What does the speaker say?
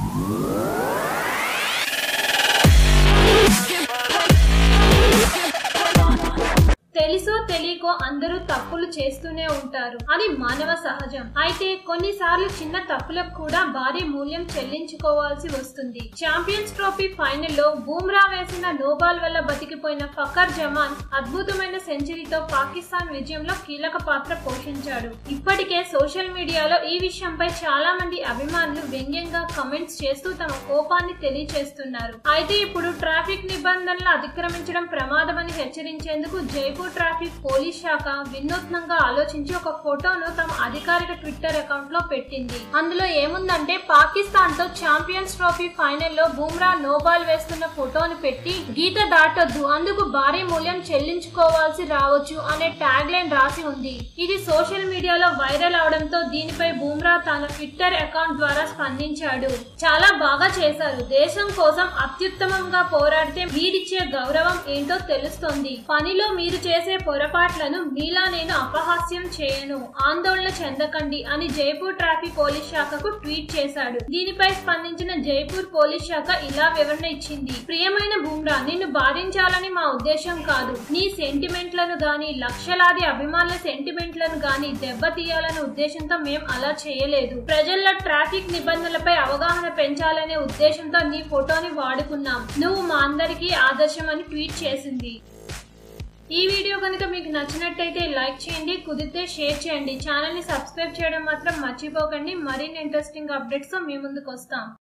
తెలుసో తెలియకో అందరూ తప్పులు చేస్తూనే ఉంటారు అది మానవ సహజం అయితే కొన్నిసార్లు చిన్న తప్పులకు కూడా భారీ మూల్యం చెల్లించుకోవాల్సి వస్తుంది ఛాంపియన్స్ ట్రోఫీ ఫైనల్లో బూమ్రా వేసిన నోబాల్ వల్ల బతికిపోయిన ఫకర్ జమాన్ అద్భుతమైన సెంచరీతో పాకిస్తాన్ విజయంలో కీలక పాత్ర పోషించాడు ఇప్పటికే సోషల్ మీడియాలో ఈ విషయంపై చాలా మంది అభిమానులు వ్యంగ్యంగా కమెంట్స్ చేస్తూ తమ కోపాన్ని తెలియచేస్తున్నారు అయితే ఇప్పుడు ట్రాఫిక్ నిబంధనలు అతిక్రమించడం ప్రమాదమని హెచ్చరించేందుకు జైపూర్ ట్రాఫిక్ పోలీస్ శాఖ వినూత్నంగా ఆలోచించి ఒక ఫోటోను తమ అధికారిక ట్విట్టర్ అకౌంట్ లో పెట్టింది అందులో ఏముందంటే పాకిస్తాన్ తో ఛాంపియన్స్ ట్రోఫీ ఫైనల్ లో బూమ్రా నో బాల్ వేస్తున్న ఫోటోను పెట్టి గీత దాటొద్దు అందుకు భారీ మూల్యం చెల్లించుకోవాల్సి రావచ్చు అనే ట్యాగ్ లైన్ రాసి ఉంది ఇది సోషల్ మీడియాలో వైరల్ అవడంతో దీనిపై బూమ్రా తన ట్విట్టర్ అకౌంట్ ద్వారా స్పందించాడు చాలా బాగా చేశారు దేశం కోసం అత్యుత్తమంగా పోరాడితే మీరిచ్చే గౌరవం ఏంటో తెలుస్తోంది పనిలో మీరు చేసే పొరపాట్లను మీలా నేను అపహాస్యం చేయను ఆందోళన చెందకండి అని జైపూర్ ట్రాఫిక్ పోలీస్ శాఖకు ట్వీట్ చేశాడు దీనిపై స్పందించిన జైపూర్ పోలీస్ శాఖ ఇలా వివరణ ఇచ్చింది ప్రియమైన బుమ్రా నిన్ను బాధించాలని మా ఉద్దేశం కాదు నీ సెంటిమెంట్లను గాని లక్షలాది అభిమానుల సెంటిమెంట్లను గాని దెబ్బతీయాలనే ఉద్దేశంతో మేం అలా చేయలేదు ప్రజల్లో ట్రాఫిక్ నిబంధనలపై అవగాహన పెంచాలనే ఉద్దేశంతో నీ ఫోటోని వాడుకున్నాం నువ్వు మా అందరికీ ఆదర్శం అని ట్వీట్ చేసింది ఈ వీడియో కనుక మీకు నచ్చినట్టయితే లైక్ చేయండి కుదిరితే షేర్ చేయండి ఛానల్ ని సబ్స్క్రైబ్ చేయడం మాత్రం మర్చిపోకండి మరిన్ని ఇంట్రెస్టింగ్ అప్డేట్స్ తో మీ ముందుకు వస్తాం